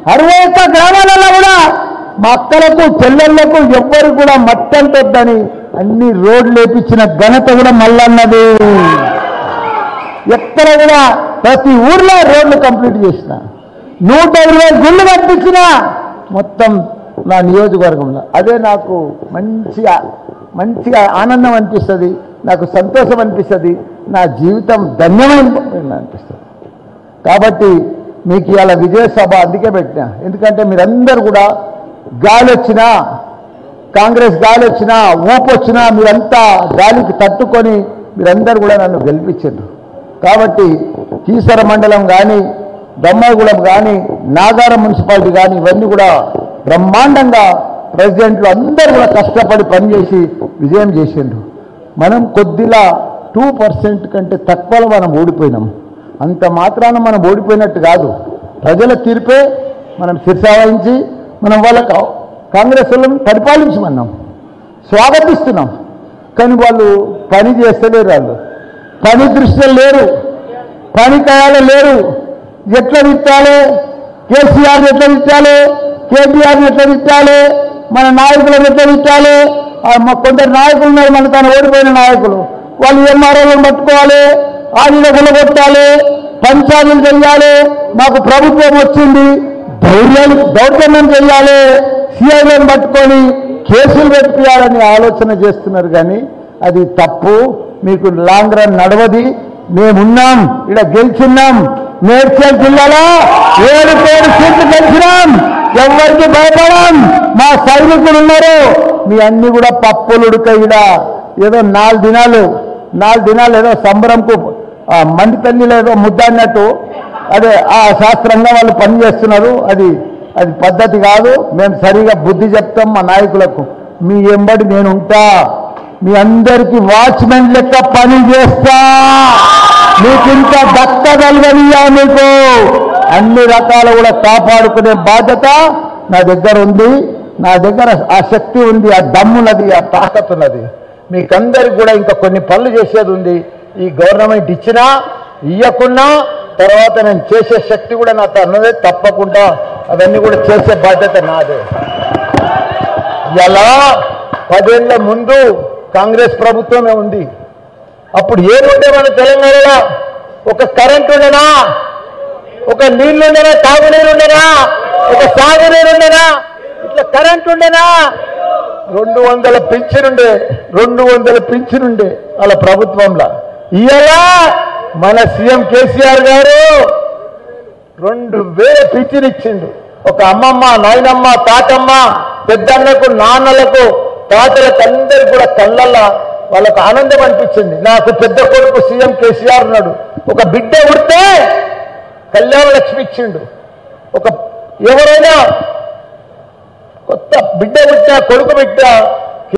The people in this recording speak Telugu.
అరవై ఒక్క గ్రామాలలో కూడా మా అక్కలకు చెల్లెళ్లకు ఎవ్వరు కూడా మట్టంటొద్దని అన్ని రోడ్లు వేపించిన ఘనత కూడా మల్లన్నది ఎక్కడ కూడా ప్రతి ఊర్లో రోడ్లు కంప్లీట్ చేసిన నూట ఇరవై గుళ్ళు కట్టించిన మొత్తం నా నియోజకవర్గంలో అదే నాకు మంచిగా మంచిగా ఆనందం అనిపిస్తుంది నాకు సంతోషం అనిపిస్తుంది నా జీవితం ధన్యమైన అనిపిస్తుంది కాబట్టి మీకు ఇవాళ విజయ సభ అందుకే పెట్టినా ఎందుకంటే మీరందరూ కూడా గాలి వచ్చినా కాంగ్రెస్ గాలి వచ్చినా ఊపు వచ్చినా మీరంతా గాలికి తట్టుకొని మీరందరూ కూడా నన్ను గెలిపించారు కాబట్టి కీసర మండలం కానీ దమ్మగూడెం కానీ నాగారం మున్సిపాలిటీ కానీ ఇవన్నీ కూడా బ్రహ్మాండంగా ప్రెసిడెంట్లు అందరూ కూడా కష్టపడి పనిచేసి విజయం చేసిండ్రు మనం కొద్దిలా టూ పర్సెంట్ కంటే తక్కువలో మనం ఓడిపోయినాం అంత మాత్రాన మనం ఓడిపోయినట్టు కాదు ప్రజల తీర్పే మనం శిర్సావహించి మనం వాళ్ళకు కాంగ్రెస్ వాళ్ళని పరిపాలించమన్నాం స్వాగతిస్తున్నాం కానీ వాళ్ళు పని చేస్తలేరు వాళ్ళు పని దృష్టిలో లేరు పని కాయాలి లేరు ఎట్లా తిట్టాలి కేసీఆర్ ఎట్లా తిట్టాలి కేటీఆర్ని ఎట్లా తిట్టాలి మన నాయకులను ఎట్లా తిట్టాలి ఆ మ- కొందరు నాయకులు ఉన్నారు మన తను ఓడిపోయిన నాయకులు వాళ్ళు ఎంఆర్ఓలను పట్టుకోవాలి ఆడిలో కొలగొట్టాలి పంచాయతీలు చెయ్యాలి మాకు ప్రభుత్వం వచ్చింది ధైర్యాలు దౌర్జన్యం చెయ్యాలి సిఐలను పట్టుకొని కేసులు పెట్టియాలని ఆలోచన చేస్తున్నారు కానీ అది తప్పు మీకు లాంగ్ రన్ నడవది మేమున్నాం ఇక్కడ గెలిచున్నాం మేడ్చల్ జిల్లాలో ఏడు పేరు సీట్లు గెలిచినాం ఎవరికి భయపడం మా సైనికులు ఉన్నారు మీ అన్ని కూడా పప్పులు ఉడక ఏదో నాలుగు దినాలు నాలుగు దినాలు ఏదో సంబరంకు ఆ మండి తల్లిలో ఏదో ముద్ద అన్నట్టు అదే ఆ శాస్త్రంగా వాళ్ళు పని చేస్తున్నారు అది అది పద్ధతి కాదు మేము సరిగా బుద్ధి చెప్తాం మా నాయకులకు మీ ఎంబడి నేను ఉంటా మీ అందరికి వాచ్మెన్ లెక్క పని చేస్తా మీకు ఇంత దక్క కలగనియా మీకు అన్ని రకాలు కూడా కాపాడుకునే బాధ్యత నా దగ్గర ఉంది నా దగ్గర ఆ శక్తి ఉంది ఆ దమ్మున్నది ఆ తాకత్ ఉన్నది మీకందరికి కూడా ఇంకా కొన్ని పనులు చేసేది ఉంది ఈ గవర్నమెంట్ ఇచ్చినా ఇయ్యకున్నా తర్వాత నేను చేసే శక్తి కూడా నాతో అన్నదే తప్పకుండా అవన్నీ కూడా చేసే బాధ్యత నాదే ఎలా పదేళ్ల ముందు కాంగ్రెస్ ప్రభుత్వమే ఉంది అప్పుడు ఏముండే మన తెలంగాణలో ఒక కరెంట్ ఉండేనా ఒక నీళ్లు ఉండేనా తాగునీరు ఉండేనా ఒక సాగునీరు ఉండేనా ఇట్లా కరెంట్ ఉండేనా రెండు వందల పింఛనుండే రెండు వందల పింఛనుండే వాళ్ళ ప్రభుత్వంలో ఇయ్యలా మన సీఎం కేసీఆర్ గారు రెండు వేల పింఛన్ ఇచ్చిండు ఒక అమ్మమ్మ నాయనమ్మ తాతమ్మ పెద్దన్నకు నాన్నలకు తాతలకు అందరికి కూడా కళ్ళల్లా వాళ్ళకు ఆనందం అనిపించింది నాకు పెద్ద కొడుకు సీఎం కేసీఆర్ ఉన్నాడు ఒక బిడ్డ ఉడితే కళ్యాణ లక్ష్మి ఇచ్చిండు ఒక ఎవరైనా కొత్త బిడ్డ పుట్టిన కొడుకు బిడ్డ